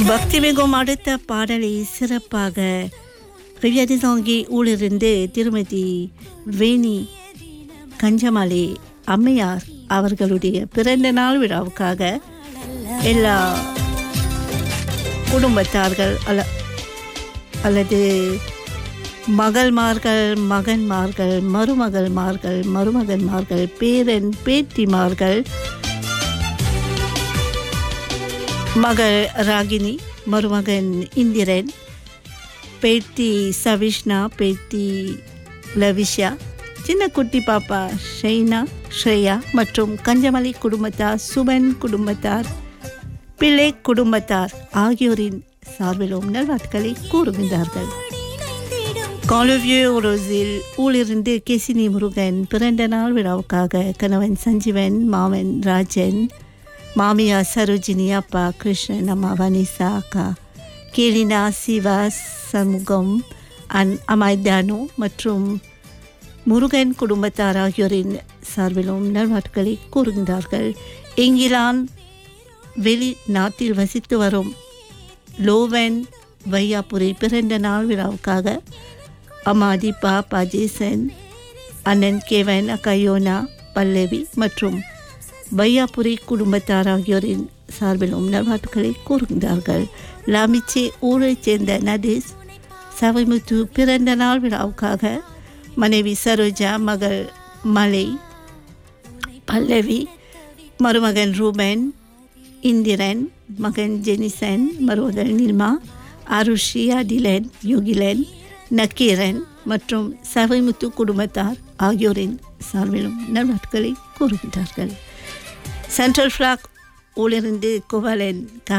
பக்தி மிகும் அடுத்த பாடலை சிறப்பாக ரிவ்யதிசாங்கி ஊழிருந்து திருமதி வேணி கஞ்சமாலி அம்மையார் அவர்களுடைய பிறந்த நாள் விழாவுக்காக எல்லா குடும்பத்தார்கள் அல்ல அல்லது மகள்மார்கள் மகன்மார்கள் மருமகள்மார்கள் மருமகன்மார்கள் பேரன் பேத்திமார்கள் மகள் ராகினி மருமகன் இந்திரன் பேத்தி சவிஷ்ணா பேத்தி லவிஷா சின்ன குட்டி பாப்பா ஷைனா ஸ்ரேயா மற்றும் கஞ்சமலை குடும்பத்தார் சுபன் குடும்பத்தார் பிள்ளை குடும்பத்தார் ஆகியோரின் சார்பிலும் நல்வாழ்த்துக்களை கூறுகின்றார்கள் காலவியோ ரோஸில் ஊழிருந்து கெசினி முருகன் பிறந்த நாள் விழாவுக்காக கணவன் சஞ்சீவன் மாமன் ராஜன் மாமியா சரோஜினி அப்பா கிருஷ்ணன் அம்மா வனிசா அக்கா கேலினா சிவா சமூகம் அன் அமாய்தானு மற்றும் முருகன் குடும்பத்தார் ஆகியோரின் சார்பிலும் நல்வாழ்த்துக்களை கூறுகின்றார்கள் இங்கிலாந்து வெளிநாட்டில் வசித்து வரும் லோவன் வையாபுரி பிறந்த நாள் விழாவுக்காக அம்மா தீபா பாஜேசன் அண்ணன் கேவன் அக்காயோனா பல்லவி மற்றும் வையாபுரி குடும்பத்தார் ஆகியோரின் சார்பிலும் நல்வாழ்த்துக்களை கூறுகின்றார்கள் லாமிச்சே ஊரைச் சேர்ந்த நதீஸ் சவைமுத்து பிறந்த நாள் விழாவுக்காக மனைவி சரோஜா மகள் மலை பல்லவி மருமகன் ரூபன் இந்திரன் மகன் ஜெனிசன் மருமகள் நிர்மா அருஷி அடிலன் யோகிலன் நக்கீரன் மற்றும் சவைமுத்து குடும்பத்தார் ஆகியோரின் சார்பிலும் நல்வாழ்த்துக்களை கூறுகின்றார்கள் சென்ட்ரல் ஃப்ளாக் ஊழிருந்து குவலன்